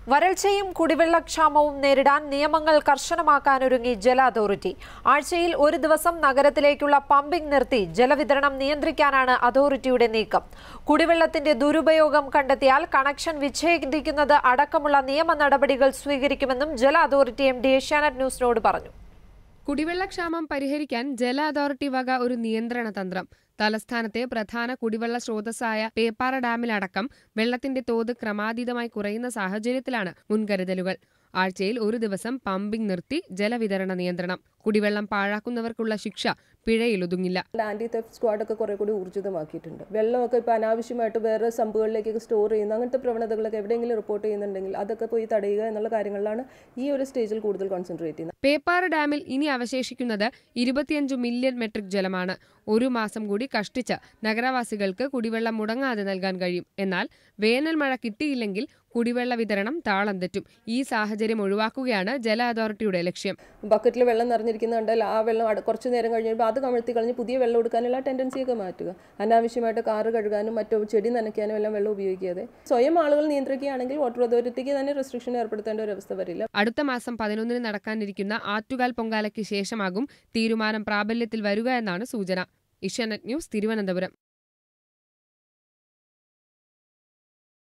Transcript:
വരൾച്ചയും കുടിവെള്ളക്ഷാമവും നേരിടാൻ നിയമങ്ങൾ കർശനമാക്കാനൊരുങ്ങി ജല അതോറിറ്റി ആഴ്ചയിൽ ഒരു ദിവസം നഗരത്തിലേക്കുള്ള പമ്പിംഗ് നിർത്തി ജലവിതരണം നിയന്ത്രിക്കാനാണ് അതോറിറ്റിയുടെ നീക്കം കുടിവെള്ളത്തിന്റെ ദുരുപയോഗം കണ്ടെത്തിയാൽ കണക്ഷൻ വിച്ഛേദിക്കുന്നത് അടക്കമുള്ള നിയമ നടപടികൾ സ്വീകരിക്കുമെന്നും ജല അതോറിറ്റി എം ഡി ഏഷ്യാനെറ്റ് ന്യൂസിനോട് പറഞ്ഞു കുടിവെള്ളക്ഷാമം പരിഹരിക്കാൻ ജല അതോറിറ്റി വക ഒരു നിയന്ത്രണ തന്ത്രം തലസ്ഥാനത്തെ പ്രധാന കുടിവെള്ള സ്രോതസ്സായ പേപ്പാറ ഡാമിലടക്കം വെള്ളത്തിന്റെ തോത് ക്രമാതീതമായി കുറയുന്ന സാഹചര്യത്തിലാണ് മുൻകരുതലുകൾ ആഴ്ചയിൽ ഒരു ദിവസം പമ്പിംഗ് നിർത്തി ജലവിതരണ നിയന്ത്രണം കുടിവെള്ളം പാഴാക്കുന്നവർക്കുള്ള ശിക്ഷ പിഴയിലൊതുങ്ങില്ല ആന്റി തെഫ്റ്റ് സ്ക്വാഡൊക്കെ കുറെ കൂടി ഊർജിതമാക്കിയിട്ടുണ്ട് വെള്ളമൊക്കെ ഇപ്പോൾ അനാവശ്യമായിട്ട് വേറെ സംഭവങ്ങളിലേക്കൊക്കെ സ്റ്റോർ ചെയ്യുന്ന അങ്ങനത്തെ പ്രവണതകളൊക്കെ എവിടെയെങ്കിലും റിപ്പോർട്ട് ചെയ്യുന്നുണ്ടെങ്കിൽ അതൊക്കെ പോയി തടയുക എന്നുള്ള കാര്യങ്ങളിലാണ് ഈ ഒരു സ്റ്റേജിൽ കൂടുതൽ കോൺസെൻട്രേറ്റ് ചെയ്യുന്നത് പേപ്പാറ ഡാമിൽ ഇനി അവശേഷിക്കുന്നത് ഇരുപത്തിയഞ്ച് മില്യൺ മെട്രിക് ജലമാണ് ഒരു മാസം കൂടി കഷ്ടിച്ച് നഗരവാസികൾക്ക് കുടിവെള്ളം മുടങ്ങാതെ നൽകാൻ കഴിയും എന്നാൽ വേനൽ മഴ കിട്ടിയില്ലെങ്കിൽ കുടിവെള്ള വിതരണം താളം തെറ്റും ഈ സാഹചര്യം ഒഴിവാക്കുകയാണ് ജല അതോറിറ്റിയുടെ ലക്ഷ്യം ബക്കറ്റിൽ വെള്ളം നിറഞ്ഞിരിക്കുന്ന കണ്ടാൽ ആ വെള്ളം അട- കുറച്ച് നേരം കഴിഞ്ഞപ്പോൾ അത് കമഴ്ത്തി കളഞ്ഞ് പുതിയ വെള്ളം എടുക്കാനുള്ള ടെൻഡൻസിയൊക്കെ മാറ്റുക അനാവശ്യമായിട്ട് കാറ് കഴുകാനും മറ്റോ ചെടി നനയ്ക്കാനും എല്ലാം വെള്ളം ഉപയോഗിക്കാതെ സ്വയം ആളുകൾ നിയന്ത്രിക്കുകയാണെങ്കിൽ വാട്ടർ അതോറിറ്റിക്ക് തന്നെ റെസ്ട്രിക്ഷൻ ഏർപ്പെടുത്തേണ്ട ഒരു അവസ്ഥ വരില്ല അടുത്ത മാസം പതിനൊന്നിന് നടക്കാനിരിക്കുന്ന ആറ്റുകാൽ പൊങ്കാലയ്ക്ക് ശേഷമാകും തീരുമാനം പ്രാബല്യത്തിൽ വരിക എന്നാണ് സൂചന ഇഷ്യാനെറ്റ് ന്യൂസ് തിരുവനന്തപുരം